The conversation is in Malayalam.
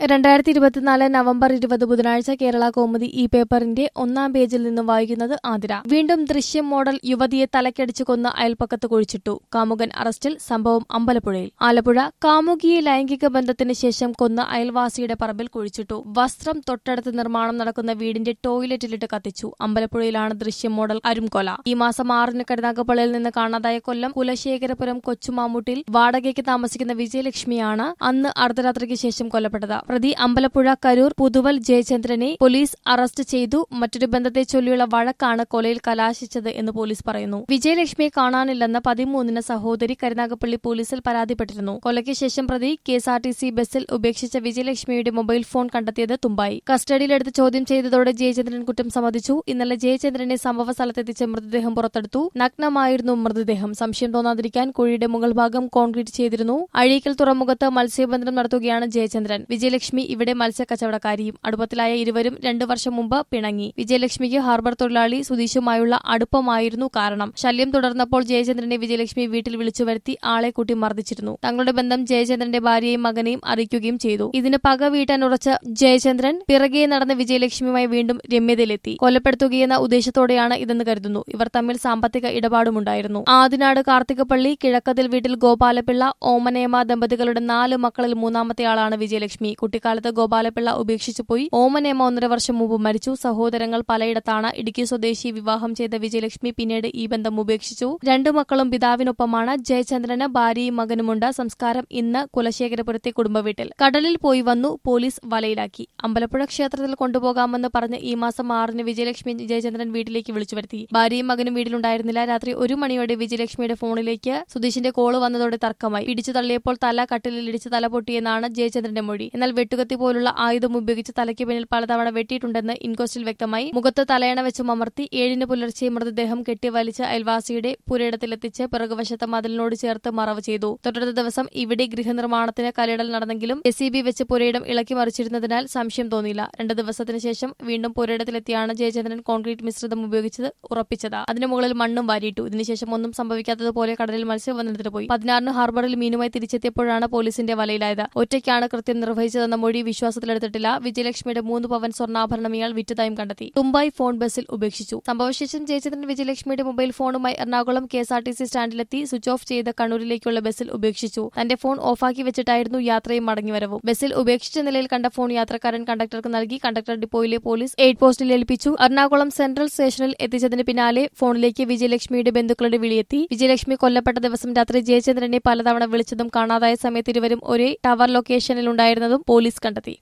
രണ്ടായിരത്തി ഇരുപത്തിനാല് നവംബർ ഇരുപത് ബുധനാഴ്ച കേരള കൗമുദി ഈ പേപ്പറിന്റെ ഒന്നാം പേജിൽ നിന്നും വായിക്കുന്നത് ആതിര വീണ്ടും ദൃശ്യം മോഡൽ യുവതിയെ തലക്കടിച്ചു കൊന്ന അയൽപ്പക്കത്ത് കുഴിച്ചിട്ടു കാമുകൻ അറസ്റ്റിൽ സംഭവം അമ്പലപ്പുഴയിൽ ആലപ്പുഴ കാമുകിയെ ലൈംഗിക ബന്ധത്തിന് ശേഷം കൊന്ന അയൽവാസിയുടെ പറമ്പിൽ കുഴിച്ചിട്ടു വസ്ത്രം തൊട്ടടുത്ത് നിർമ്മാണം നടക്കുന്ന വീടിന്റെ ടോയ്ലറ്റിലിട്ട് കത്തിച്ചു അമ്പലപ്പുഴയിലാണ് ദൃശ്യം മോഡൽ അരുംകൊല ഈ മാസം ആറിന് കരുനാഗപ്പള്ളിയിൽ നിന്ന് കാണാതായ കൊല്ലം കുലശേഖരപുരം കൊച്ചുമാമുട്ടിൽ വാടകയ്ക്ക് താമസിക്കുന്ന വിജയലക്ഷ്മിയാണ് അന്ന് അർദ്ധരാത്രിക്ക് ശേഷം കൊല്ലപ്പെട്ടത് പ്രതി അമ്പലപ്പുഴ കരൂർ പുതുവൽ ജയചന്ദ്രനെ പോലീസ് അറസ്റ്റ് ചെയ്തു മറ്റൊരു ബന്ധത്തെ ചൊല്ലിയുള്ള വഴക്കാണ് കൊലയിൽ കലാശിച്ചത് എന്ന് പോലീസ് പറയുന്നു വിജയലക്ഷ്മിയെ കാണാനില്ലെന്ന് പതിമൂന്നിന് സഹോദരി കരുനാഗപ്പള്ളി പോലീസിൽ പരാതിപ്പെട്ടിരുന്നു കൊലയ്ക്ക് ശേഷം പ്രതി കെഎസ്ആർടിസി ബസ്സിൽ ഉപേക്ഷിച്ച വിജയലക്ഷ്മിയുടെ മൊബൈൽ ഫോൺ കണ്ടെത്തിയത് തുമ്പായി കസ്റ്റഡിയിലെടുത്ത് ചോദ്യം ചെയ്തതോടെ ജയചന്ദ്രൻ കുറ്റം സമ്മതിച്ചു ഇന്നലെ ജയചന്ദ്രനെ സംഭവ സ്ഥലത്തെത്തിച്ച് മൃതദേഹം പുറത്തെടുത്തു നഗ്നമായിരുന്നു മൃതദേഹം സംശയം തോന്നാതിരിക്കാൻ കുഴിയുടെ മുകൾ ഭാഗം കോൺക്രീറ്റ് ചെയ്തിരുന്നു അഴീക്കൽ തുറമുഖത്ത് മത്സ്യബന്ധനം നടത്തുകയാണ് ജയചന്ദ്രൻ വിജയലക്ഷ്മി ഇവിടെ മത്സ്യ കച്ചവടക്കാരിയും അടുപ്പത്തിലായ ഇരുവരും രണ്ടു വർഷം മുമ്പ് പിണങ്ങി വിജയലക്ഷ്മിക്ക് ഹാർബർ തൊഴിലാളി സുധീഷുമായുള്ള അടുപ്പമായിരുന്നു കാരണം ശല്യം തുടർന്നപ്പോൾ ജയചന്ദ്രനെ വിജയലക്ഷ്മി വീട്ടിൽ വിളിച്ചു വരുത്തി ആളെ കൂട്ടി മർദ്ദിച്ചിരുന്നു തങ്ങളുടെ ബന്ധം ജയചന്ദ്രന്റെ ഭാര്യയെയും മകനെയും അറിയിക്കുകയും ചെയ്തു ഇതിന് പക വീട്ടാൻ ഉറച്ച ജയചന്ദ്രൻ പിറകെ നടന്ന വിജയലക്ഷ്മിയുമായി വീണ്ടും രമ്യതയിലെത്തി കൊലപ്പെടുത്തുകയെന്ന ഉദ്ദേശത്തോടെയാണ് ഇതെന്ന് കരുതുന്നു ഇവർ തമ്മിൽ സാമ്പത്തിക ഇടപാടുമുണ്ടായിരുന്നു ആദിനാട് കാർത്തികപ്പള്ളി കിഴക്കതിൽ വീട്ടിൽ ഗോപാലപിള്ള ഓമനേമ ദമ്പതികളുടെ നാല് മക്കളിൽ മൂന്നാമത്തെ ആളാണ് വിജയലക്ഷ്മി കുട്ടിക്കാലത്ത് ഗോപാലപിള്ള ഉപേക്ഷിച്ചു പോയി ഓമനേമ ഒന്നര വർഷം മുമ്പ് മരിച്ചു സഹോദരങ്ങൾ പലയിടത്താണ് ഇടുക്കി സ്വദേശി വിവാഹം ചെയ്ത വിജയലക്ഷ്മി പിന്നീട് ഈ ബന്ധം ഉപേക്ഷിച്ചു രണ്ടു മക്കളും പിതാവിനൊപ്പമാണ് ജയചന്ദ്രന് ഭാര്യയും മകനുമുണ്ട് സംസ്കാരം ഇന്ന് കുലശേഖരപുരത്തെ കുടുംബവീട്ടിൽ കടലിൽ പോയി വന്നു പോലീസ് വലയിലാക്കി അമ്പലപ്പുഴ ക്ഷേത്രത്തിൽ കൊണ്ടുപോകാമെന്ന് പറഞ്ഞ് ഈ മാസം ആറിന് വിജയലക്ഷ്മി ജയചന്ദ്രൻ വീട്ടിലേക്ക് വിളിച്ചു വരുത്തി ഭാര്യയും മകനും വീട്ടിലുണ്ടായിരുന്നില്ല രാത്രി ഒരു മണിയോടെ വിജയലക്ഷ്മിയുടെ ഫോണിലേക്ക് സുധീഷിന്റെ കോള് വന്നതോടെ തർക്കമായി പിടിച്ചു തള്ളിയപ്പോൾ തല കട്ടിലിൽ ഇടിച്ച് തല പൊട്ടിയെന്നാണ് ജയചന്ദ്രന്റെ മൊഴി എന്നാൽ വെട്ടുകത്തി പോലുള്ള ആയുധം ഉപയോഗിച്ച് തലയ്ക്ക് പിന്നിൽ പലതവണ വെട്ടിയിട്ടുണ്ടെന്ന് ഇൻക്വസ്റ്റിൽ വ്യക്തമായി മുഖത്ത് തലയണ വെച്ചും അമർത്തി ഏഴിന് പുലർച്ചെ മൃതദേഹം കെട്ടിവലിച്ച് അയൽവാസിയുടെ പുരയിടത്തിലെത്തിച്ച് പിറകുവശത്ത് മതിലിനോട് ചേർത്ത് മറവ് ചെയ്തു തൊട്ടടുത്ത ദിവസം ഇവിടെ ഗൃഹനിർമ്മാണത്തിന് കലിടൽ നടന്നെങ്കിലും എസ് സി ബി വെച്ച് പുരയിടം ഇളക്കി മറിച്ചിരുന്നതിനാൽ സംശയം തോന്നിയില്ല രണ്ട് ദിവസത്തിന് ശേഷം വീണ്ടും പുരയിടത്തിലെത്തിയാണ് ജയചന്ദ്രൻ കോൺക്രീറ്റ് മിശ്രിതം ഉപയോഗിച്ചത് ഉറപ്പിച്ചത് അതിനു മുകളിൽ മണ്ണും വാരിയിട്ടു ഇതിനുശേഷം ഒന്നും സംഭവിക്കാത്തതുപോലെ കടലിൽ മത്സ്യബന്ധനത്തിന് പോയി പതിനാറിന് ഹാർബറിൽ മീനുമായി തിരിച്ചെത്തിയപ്പോഴാണ് പോലീസിന്റെ വലയിലായത് ഒറ്റയ്ക്കാണ് കൃത്യം നിർവഹിച്ചതെന്ന മൊഴി വിശ്വാസത്തിലെടുത്തിട്ടില്ല വിജയലക്ഷ്മിയുടെ മൂന്ന് പവൻ സ്വർണ്ണാഭരണം ഇയാൾ വിറ്റതായും കണ്ടെത്തി തുമ്പായി ഫോൺ ബസ്സിൽ ഉപേക്ഷിച്ചു സംഭവശേഷം ജയചന്ദ്രൻ വിജയലക്ഷ്മിയുടെ മൊബൈൽ ഫോണുമായി Ernakulam K S R T C സ്റ്റാൻഡിലെത്തി സ്വിച്ച് ഓഫ് ചെയ്ത് കണ്ണൂരിലേക്കുള്ള ബസ്സിൽ ഉപേക്ഷിച്ചു തന്റെ ഫോൺ ഓഫാക്കി വെച്ചിട്ടായിരുന്നു യാത്രയും മടങ്ങിവരവും ബസ്സിൽ ഉപേക്ഷിച്ച നിലയിൽ കണ്ട ഫോൺ യാത്രക്കാരൻ കണ്ടക്ടർക്ക് നൽകി കണ്ടക്ടർ ഡിപ്പോയിലെ പോലീസ് എയ്ഡ് പോസ്റ്റിൽ ഏൽപ്പിച്ചു എറണാകുളം സെൻട്രൽ സ്റ്റേഷനിൽ എത്തിച്ചതിന് പിന്നാലെ ഫോണിലേക്ക് വിജയലക്ഷ്മിയുടെ ബന്ധുക്കളുടെ വിളിയെത്തി വിജയലക്ഷ്മി കൊല്ലപ്പെട്ട ദിവസം രാത്രി ജയചന്ദ്രനെ പലതവണ വിളിച്ചതും കാണാതായ സമയത്ത് ഇരുവരും ഒരേ ടവർ ലൊക്കേഷനിലുണ്ടായിരുന്നതും പോലീസ് കണ്ടെത്തി